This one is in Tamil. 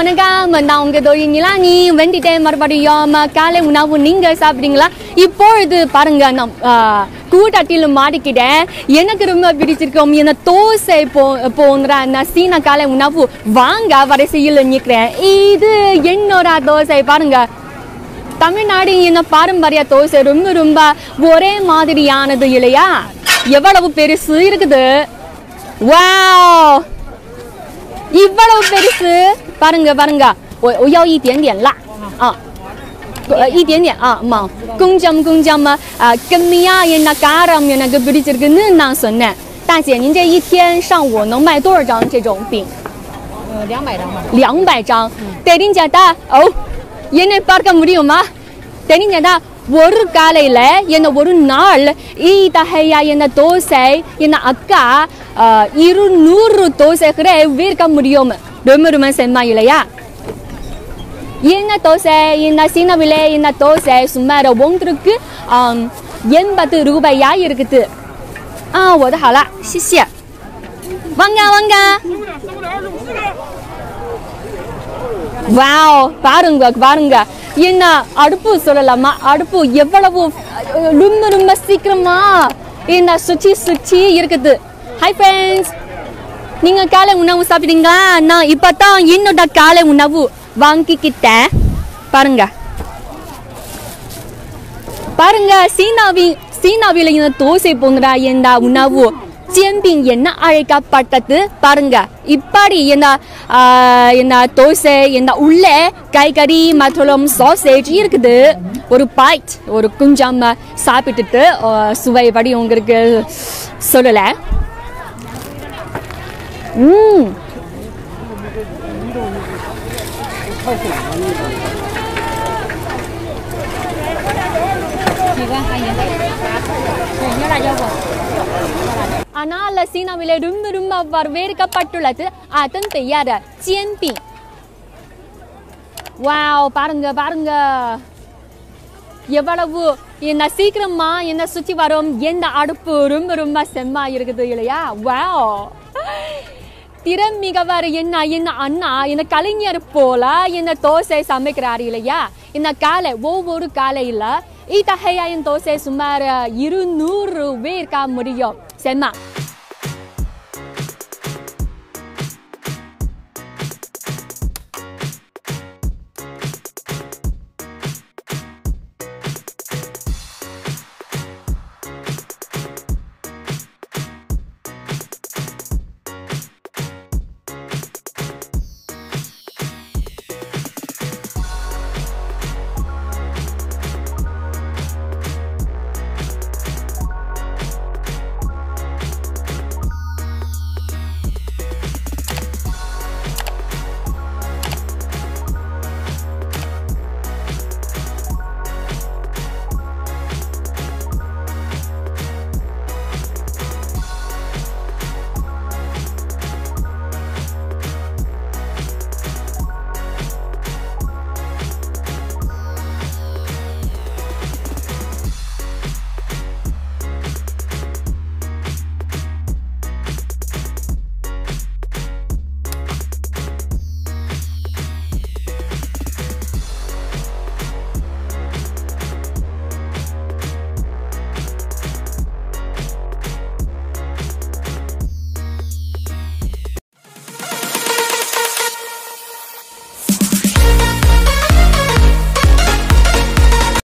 வணக்கம் நான் உங்க தோழி நிலானி வந்துட்டேன் மறுபடியும் காலை உணவு நீங்க சாப்பிடுறீங்களா இப்பொழுது பாருங்க நான் ஆ, கூட்டாட்டில் மாட்டிக்கிட்டேன் எனக்கு ரொம்ப பிடிச்சிருக்கும் என்ன தோசை போ போன்ற அந்த சீன காலை உணவு வாங்க வரிசையில் நிற்கிறேன் இது என்னோட தோசை பாருங்க தமிழ்நாடு என்ன பாரம்பரிய தோசை ரொம்ப ரொம்ப ஒரே மாதிரியானது இல்லையா எவ்வளவு பெருசு இருக்குது வாவ் இவ்வளவு பெருசு பாருங்க பாருங்க我我要一点点辣啊呃一点点啊嘛கொஞ்சம் கொஞ்சம்啊கம்மியா என்ன காரம் எனக்கு பிடிச்சிருக்குன்னு நான் சொன்னேன்大姐您这一天上午能卖多少张这种饼呃，两百张吧。 两百张தெரியும் சேட்டா ஓ என்னை பார்க்க முடியுமா தெரியும் சேட்டா ஒரு காலையில என்ன ஒரு நாள் ஈதகையா என்ன தோசை என்ன அக்கா அஹ், இருநூறு தோசைகளை வீர்க்க முடியும் ரொம்ப ரொம்ப செம்மா இல்லையா என்ன தோசை இந்த சீனவிலே இந்த தோசை சுமார் ஒன்றுக்கு ஆம், எண்பது ரூபாயா இருக்குது ஆ 我的好了谢谢வாங்க வாங்க வாவ் பாருங்க பாருங்க என்ன அடுப்பு சொல்லலாமா அடுப்பு எவ்வளவு அஹ், ரொம்ப ரொம்ப சீக்கிரமா இந்த சுச்சி சுச்சி இருக்குது ஹாய் ஃப்ரெண்ட்ஸ் நீங்க காலை உணவு சாப்பிட்டீங்களா நான் இப்பதான் என்னோட காலை உணவு வாங்கிக்கிட்டேன் பாருங்க பாருங்க சீனாவி சீனாவில இந்த தோசை போன்ற இந்த உணவு ஜேம்பிங் என்ன அழைக்கப்பட்டது பாருங்க இப்படி இந்த ஆ, இந்த தோசை இந்த உள்ளே காய்கறி மற்றும் சாசேஜ் இருக்குது ஒரு பைட் ஒரு கொஞ்சம் சாப்பிட்டுட்டு ஆ, சுவைப்படி உங்களுக்கு சொல்லல ம் 几个还行。对，有辣椒不？ ஆனால் சீனாவிலே ரொம்ப ரொம்ப வரவேற்கப்பட்டுள்ளது அதன் பெயர் ஜேன்பிங் வாவ் பாருங்க பாருங்க எவ்வளவு என்ன சீக்கிரமா என்ன சுத்தி வரும் எந்த அடுப்பு ரொம்ப ரொம்ப செம்மா இருக்குது இல்லையா வாவ் திறமிகவர் என்ன என்ன அண்ணா என்ன கலைஞர் போல என்ன தோசை சமைக்கிறார் இல்லையா இந்த காலை ஒவ்வொரு காலையில இத்தகைய தோசை சுமார் இருநூறு பேர்க்க முடியும் செம்மா